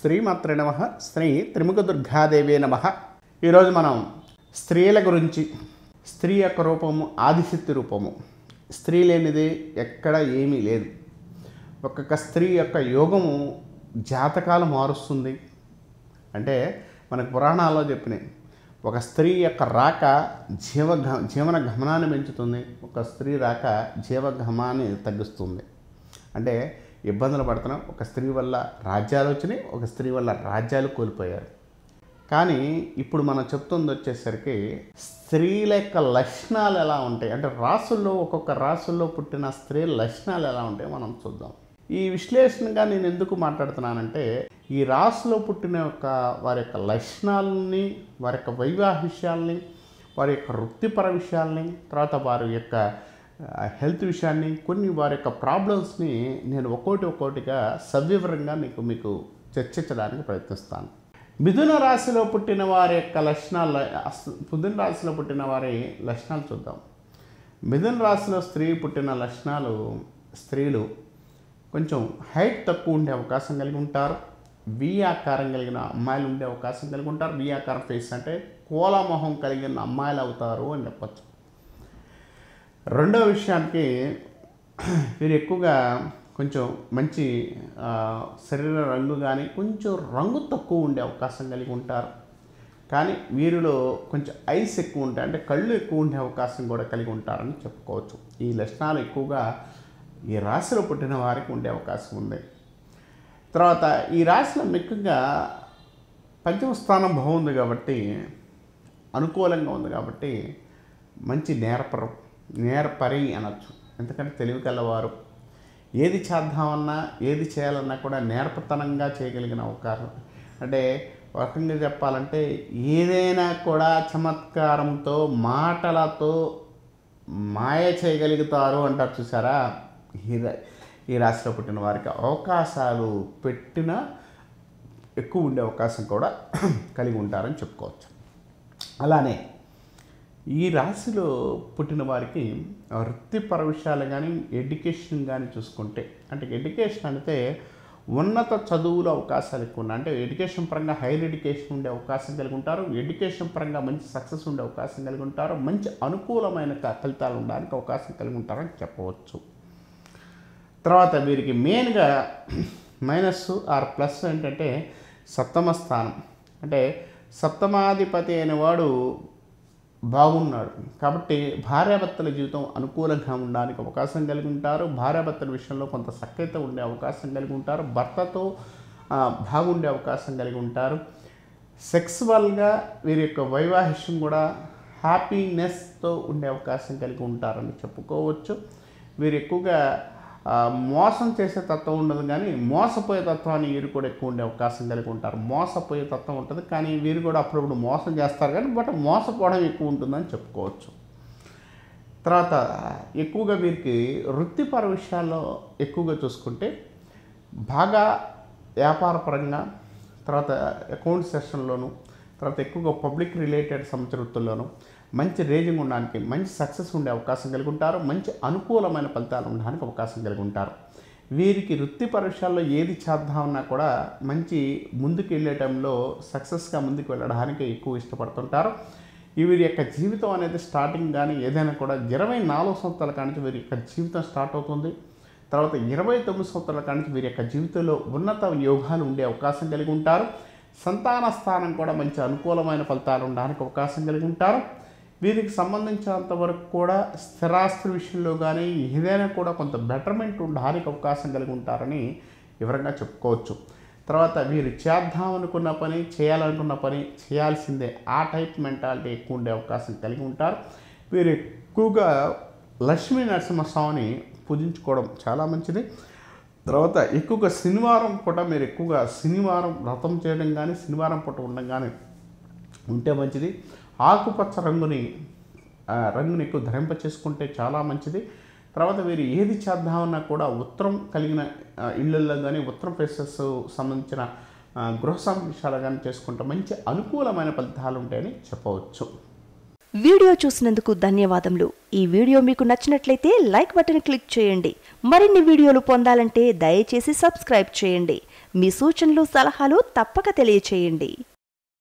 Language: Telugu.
శ్రీమాత్రే నమ శ్రీ త్రిముఖ దుర్గాదేవే నమ ఈరోజు మనం స్త్రీల గురించి స్త్రీ యొక్క రూపము ఆదిశక్తి రూపము స్త్రీ లేనిది ఎక్కడ ఏమీ లేదు ఒక్కొక్క స్త్రీ యొక్క యోగము జాతకాలు మారుస్తుంది అంటే మనకు పురాణాల్లో చెప్పినాయి ఒక స్త్రీ యొక్క రాక జీవ జీవన గమనాన్ని పెంచుతుంది ఒక స్త్రీ రాక జీవగమాన్ని తగ్గిస్తుంది అంటే ఇబ్బందులు పడుతున్నాం ఒక స్త్రీ వల్ల రాజ్యాలు వచ్చినాయి ఒక స్త్రీ వల్ల రాజ్యాలు కోల్పోయారు కానీ ఇప్పుడు మనం చెప్తుంది వచ్చేసరికి స్త్రీల యొక్క లక్షణాలు ఎలా ఉంటాయి అంటే రాసుల్లో ఒక్కొక్క రాసుల్లో పుట్టిన స్త్రీ లక్షణాలు ఎలా ఉంటాయి మనం చూద్దాం ఈ విశ్లేషణగా నేను ఎందుకు మాట్లాడుతున్నానంటే ఈ రాసులో పుట్టిన యొక్క వారి యొక్క లక్షణాలని వారి యొక్క వైవాహ విషయాల్ని వారి యొక్క వృత్తిపర విషయాల్ని తర్వాత వారి యొక్క ఆ, హెల్త్ విషయాన్ని కొన్ని వారి యొక్క ప్రాబ్లమ్స్ని నేను ఒక్కోటి ఒక్కోటిగా సవివరంగా నీకు మీకు చర్చించడానికి ప్రయత్నిస్తాను మిథున రాశిలో పుట్టిన వారి యొక్క లక్షణాలు అస్- మిథున రాశిలో పుట్టిన వారి లక్షణాలు చూద్దాం మిథున రాశిలో స్త్రీ పుట్టిన లక్షణాలు స్త్రీలు కొంచెం హైట్ తక్కువ ఉండే అవకాశం కలిగి ఉంటారు వి ఆకారం కలిగిన అమ్మాయిలు ఉండే అవకాశం కలిగి ఉంటారు వి ఆకారం ఫేస్ అంటే కోలామొహం కలిగిన అమ్మాయిలు అవుతారు అని చెప్పచ్చు రెండవ విషయానికి వీరు ఎక్కువగా కొంచెం మంచి ఆ, శరీర రంగు కానీ కొంచెం రంగు తక్కువ ఉండే అవకాశం కలిగి ఉంటారు కానీ వీరిలో కొంచెం ఐస్ ఎక్కువ ఉంటాయి అంటే కళ్ళు ఎక్కువ ఉండే అవకాశం కూడా కలిగి ఉంటారని చెప్పుకోవచ్చు ఈ లక్షణాలు ఎక్కువగా ఈ రాశిలో పుట్టిన వారికి ఉండే అవకాశం ఉంది తర్వాత ఈ రాశిలో ముఖ్యంగా పంచమ స్థానం బాగుంది కాబట్టి అనుకూలంగా ఉంది కాబట్టి మంచి నేర్పరు నేర్పరి అనొచ్చు ఎందుకంటే తెలివి కలవారు ఏది చేద్దామన్నా ఏది చేయాలన్నా కూడా నేర్పతనంగా చేయగలిగిన అవకాశం అంటే ఒక రకంగా చెప్పాలంటే ఏదైనా కూడా చమత్కారంతో మాటలతో మాయ చేయగలుగుతారు అంటారు చూసారా ఈ రా- ఈ రాశిలో పుట్టిన వారికి అవకాశాలు పెట్టిన ఎక్కువ ఉండే అవకాశం కూడా కలిగి ఉంటారని చెప్పుకోవచ్చు అలానే ఈ రాశిలో పుట్టిన వారికి వృత్తిపర విషయాలు కానీ ఎడ్యుకేషన్ కానీ చూసుకుంటే అంటే ఎడ్యుకేషన్ అంటే ఉన్నత చదువుల అవకాశాలు ఎక్కువ ఉన్నాయి అంటే ఎడ్యుకేషన్ పరంగా హైయర్ ఎడ్యుకేషన్ ఉండే అవకాశం కలిగి ఉంటారు ఎడ్యుకేషన్ పరంగా మంచి సక్సెస్ ఉండే అవకాశం కలిగి ఉంటారు మంచి అనుకూలమైన క- ఫలితాలు ఉండడానికి అవకాశం కలిగి ఉంటారని చెప్పవచ్చు తర్వాత వీరికి మెయిన్గా మైనస్ ఆర్ ప్లస్ ఏంటంటే సప్తమ స్థానం అంటే సప్తమాధిపతి అయిన వాడు బాగున్నాడు కాబట్టి భార్యాభర్తల జీవితం అనుకూలంగా ఉండడానికి అవకాశం కలిగి ఉంటారు భార్యాభర్తల విషయంలో కొంత సఖ్యత ఉండే అవకాశం కలిగి ఉంటారు భర్తతో ఆ, బాగుండే అవకాశం కలిగి ఉంటారు సెక్సువల్గా వీరి యొక్క వైవాహిష్యం కూడా హ్యాపీనెస్తో ఉండే అవకాశం కలిగి ఉంటారని చెప్పుకోవచ్చు వీరు ఎక్కువగా ఆ, మోసం చేసే తత్వం ఉండదు కానీ మోసపోయే తత్వాన్ని వీరు కూడా ఎక్కువ ఉండే అవకాశం కలిగి ఉంటారు మోసపోయే తత్వం ఉంటుంది కానీ వీరు కూడా అప్పుడప్పుడు మోసం చేస్తారు కానీ బట్ మోసపోవడం ఎక్కువ ఉంటుందని చెప్పుకోవచ్చు తర్వాత ఎక్కువగా వీరికి వృత్తిపర విషయాల్లో ఎక్కువగా చూసుకుంటే బాగా వ్యాపారపరంగా తర్వాత అకౌంట్ సెషన్లోను తర్వాత ఎక్కువగా పబ్లిక్ రిలేటెడ్ సంతృప్తుల్లోనూ మంచి రేజింగ్ ఉండడానికి మంచి సక్సెస్ ఉండే అవకాశం కలిగి ఉంటారు మంచి అనుకూలమైన ఫలితాలు ఉండడానికి అవకాశం కలిగి ఉంటారు వీరికి వృత్తిపర విషయాల్లో ఏది చేద్దామన్నా కూడా మంచి ముందుకు వెళ్ళే టైంలో సక్సెస్గా ముందుకు వెళ్ళడానికి ఎక్కువ ఇష్టపడుతుంటారు ఈ వీరి యొక్క జీవితం అనేది స్టార్టింగ్ కానీ ఏదైనా కూడా ఇరవై నాలుగు సంవత్సరాల కానించి వీరి యొక్క జీవితం స్టార్ట్ అవుతుంది తర్వాత ఇరవై తొమ్మిది సంవత్సరాల కానించి వీరి యొక్క జీవితంలో ఉన్నత యోగాలు ఉండే అవకాశం కలిగి ఉంటారు సంతాన స్థానం కూడా మంచి అనుకూలమైన ఫలితాలు ఉండడానికి అవకాశం కలిగి ఉంటారు వీరికి సంబంధించినంత వరకు కూడా స్థిరాస్తి విషయంలో కానీ ఏదైనా కూడా కొంత బెటర్మెంట్ ఉండడానికి అవకాశం కలిగి ఉంటారని వివరంగా చెప్పుకోవచ్చు తర్వాత వీరు చేద్దామనుకున్న పని చేయాలనుకున్న పని చేయాల్సిందే ఆ టైప్ మెంటాలిటీ ఎక్కువ ఉండే అవకాశం కలిగి ఉంటారు వీరు ఎక్కువగా లక్ష్మీ నరసింహస్వామిని పూజించుకోవడం చాలా మంచిది తర్వాత ఎక్కువగా శనివారం పూట మీరు ఎక్కువగా శనివారం వ్రతం చేయడం కానీ శనివారం పూట ఉండడం కానీ ఉంటే మంచిది ఆకుపచ్చ రంగుని ఆ, రంగుని ఎక్కువ ధరింప చేసుకుంటే చాలా మంచిది తర్వాత వీరు ఏది చేద్దామన్నా కూడా ఉత్తరం కలిగిన ఆ, ఇళ్ళల్లో కానీ ఉత్తరం ఫేసెస్ సంబంధించిన ఆ, గృహ సంవిషయాలు కానీ చేసుకుంటే మంచి అనుకూలమైన ఫలితాలు ఉంటాయని చెప్పవచ్చు వీడియో చూసినందుకు ధన్యవాదములు ఈ వీడియో మీకు నచ్చినట్లయితే లైక్ బటన్ క్లిక్ చేయండి మరిన్ని వీడియోలు పొందాలంటే దయచేసి సబ్స్క్రైబ్ చేయండి మీ సూచనలు సలహాలు తప్పక తెలియచేయండి